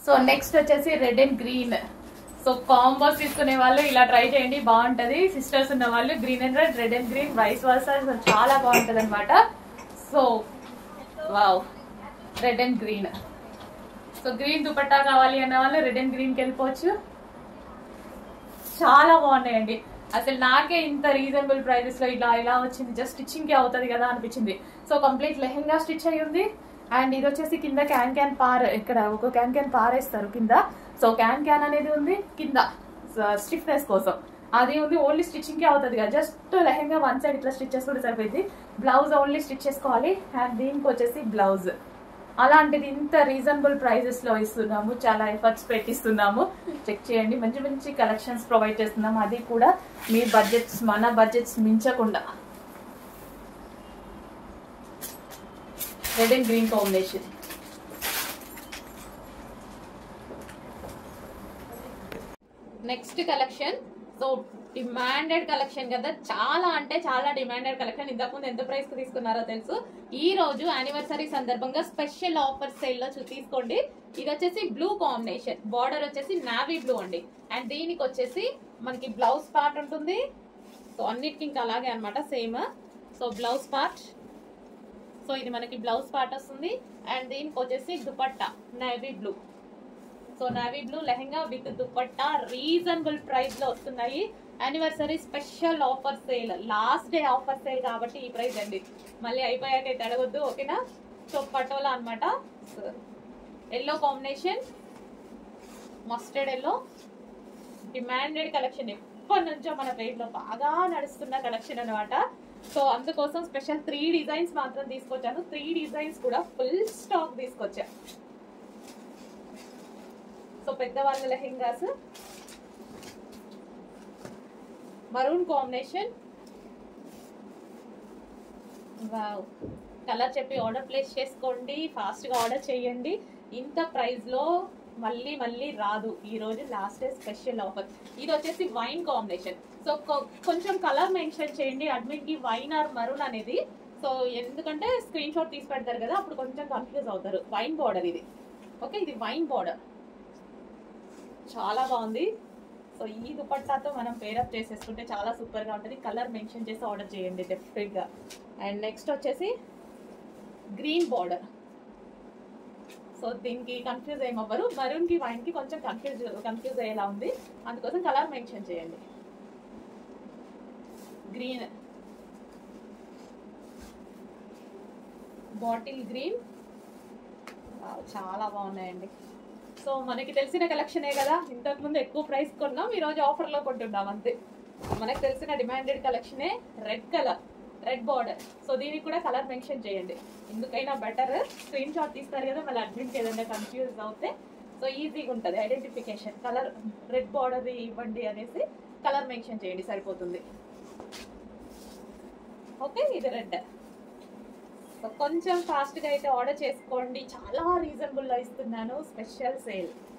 so next వచ్చేసి red and green so combos తీసుకునే వాళ్ళు ఇలా ట్రై చేయండి బాగుంటది సిస్టర్స్ ఉన్న వాళ్ళు green and red red and green vice versa చాలా బాగుంటది అనమాట so wow red and green so green dupatta కావాలి అన్న వాళ్ళు రెడ్ అండ్ గ్రీన్కి వెళ్ళిపోవచ్చు చాలా బాగున్నాయండి అసలు నాకే ఇంత రీజనబుల్ ప్రైజెస్ లో ఇలా ఇలా వచ్చింది జస్ట్ స్టిచ్చింగ్ కి అవుతుంది కదా అనిపించింది సో కంప్లీట్ లెహెంగా స్టిచ్ అయి ఉంది అండ్ ఇది వచ్చేసి కింద క్యాన్ క్యాన్ పార్ ఇక్కడ ఒక క్యాన్ క్యాన్ పారేస్తారు కింద సో క్యాన్ క్యాన్ అనేది ఉంది కింద స్టిఫ్నెస్ కోసం అది ఉంది ఓన్లీ స్టిచ్చింగ్ కి అవుతుంది కదా జస్ట్ లెహెంగా వన్ సైడ్ ఇట్లా స్టిచ్ చేసుకుంటే సరిపోయింది బ్లౌజ్ ఓన్లీ స్టిచ్ చేసుకోవాలి అండ్ దీనికి వచ్చేసి బ్లౌజ్ అలాంటిది ఇంత రీజనబుల్ ప్రైజెస్ లో ఇస్తున్నాము చాలా ఎఫర్ట్స్ పెట్టిస్తున్నాము చెక్ చేయండి మంచి మంచి కలెక్షన్స్ ప్రొవైడ్ చేస్తున్నాము అది కూడా మీ బడ్జెట్స్ మన బడ్జెట్స్ మించకుండా red and green combination next collection so demanded collection కదా చాలా అంటే చాలా డిమాండెడ్ కలెక్షన్ ఇంతకుముందు ఎంత ప్రైస్ కి తీసుకున్నారో తెలుసు ఈ రోజు యానివర్సరీ సందర్భంగా స్పెషల్ ఆఫర్ సేల్ లో చూ- తీసుకోండి ఇది వచ్చేసి బ్లూ కాంబినేషన్ బార్డర్ వచ్చేసి నావీ బ్లూ అండి అండ్ దీనికి వచ్చేసి మనకి బ్లౌజ్ పార్ట్ ఉంటుంది సో అన్నిటికి ఇంకా అలాగే అన్నమాట same so blouse part so ఇది మనకి బ్లౌజ్ పార్ట్ వస్తుంది అండ్ దీనికి వచ్చేసి dupatta navy blue so navy blue lehenga with dupatta reasonable price లో వస్తున్నాయి anniversary special offer sale last day offer sale కాబట్టి ఈ ప్రైస్ అండి మళ్ళీ అయిపోయాక అయితే అడగొద్దు ఓకేనా సో పటోలా అనమాట yellow combination mustard yellow demanded collection ఎప్పటి నుంచో మన పేజ్ లో బాగా నడుస్తున్న కలెక్షన్ అనమాట సో అందుకోసం స్పెషల్ త్రీ డిజైన్స్ మాత్రం తీసుకొచ్చాను త్రీ డిజైన్స్ కూడా ఫుల్ స్టాక్ తీసుకొచ్చా సో పెద్దవాళ్ళ lehengas maroon combination wow colour చెప్పి ఆర్డర్ ప్లేస్ చేసుకోండి ఫాస్ట్ గా ఆర్డర్ చేయండి ఇంత ప్రైస్ లో మళ్ళీ మళ్ళీ రాదు ఈ రోజు లాస్ట్ డే స్పెషల్ ఆఫర్ ఇది వచ్చేసి వైన్ కాంబినేషన్ సో కొంచెం కలర్ మెన్షన్ చేయండి అడ్మిన్ కి వైన్ ఆర్ మరూన్ అనేది సో ఎందుకంటే స్క్రీన్ షాట్ తీసి పెడతారు కదా అప్పుడు కొంచెం కన్ఫ్యూజ్ అవుతారు వైన్ బార్డర్ ఇది ఓకే ఇది వైన్ బార్డర్ చాలా బాగుంది సో ఈ దుపట్టాతో మనం పేరప్ చేసేసుకుంటే చాలా సూపర్ గా ఉంటుంది కలర్ మెన్షన్ చేసి ఆర్డర్ చేయండి డెఫినెట్ గా అండ్ నెక్స్ట్ వచ్చేసి గ్రీన్ బార్డర్ సో దీనికి కన్ఫ్యూజ్ ఏమవ్వరు మరూన్ కి వైన్ కి కొంచెం కన్ఫ్యూజ్ కన్ఫ్యూజ్ అయ్యేలా ఉంది అందుకోసం కలర్ మెన్షన్ చేయండి గ్రీన్ బాటిల్ గ్రీన్ చాలా బాగున్నాయండి సో మనకి తెలిసిన కలెక్షనే కదా ఇంతకు ముందు ఎక్కువ ప్రైస్ కొన్నాం ఈ రోజు ఆఫర్ లో కొంటున్నాం అంతే మనకు తెలిసిన డిమాండెడ్ కలెక్షనే red colour red border so దీనికి కూడా కలర్ మెన్షన్ చేయండి ఎందుకైనా బెటర్ స్క్రీన్ షాట్ తీస్తారు కదా మళ్ళీ అడ్మిట్ ఏదైనా కన్ఫ్యూజ్ అవుతే సో ఈజీగా ఉంటుంది ఐడెంటిఫికేషన్ కలర్ రెడ్ బార్డర్ ఇవ్వండి అనేసి కలర్ మెన్షన్ చేయండి సరిపోతుంది ఓకే ఇది రెడ్ సో కొంచెం ఫాస్ట్ గా అయితే ఆర్డర్ చేసుకోండి చాలా రీజనబుల్ లో ఇస్తున్నాను స్పెషల్ సేల్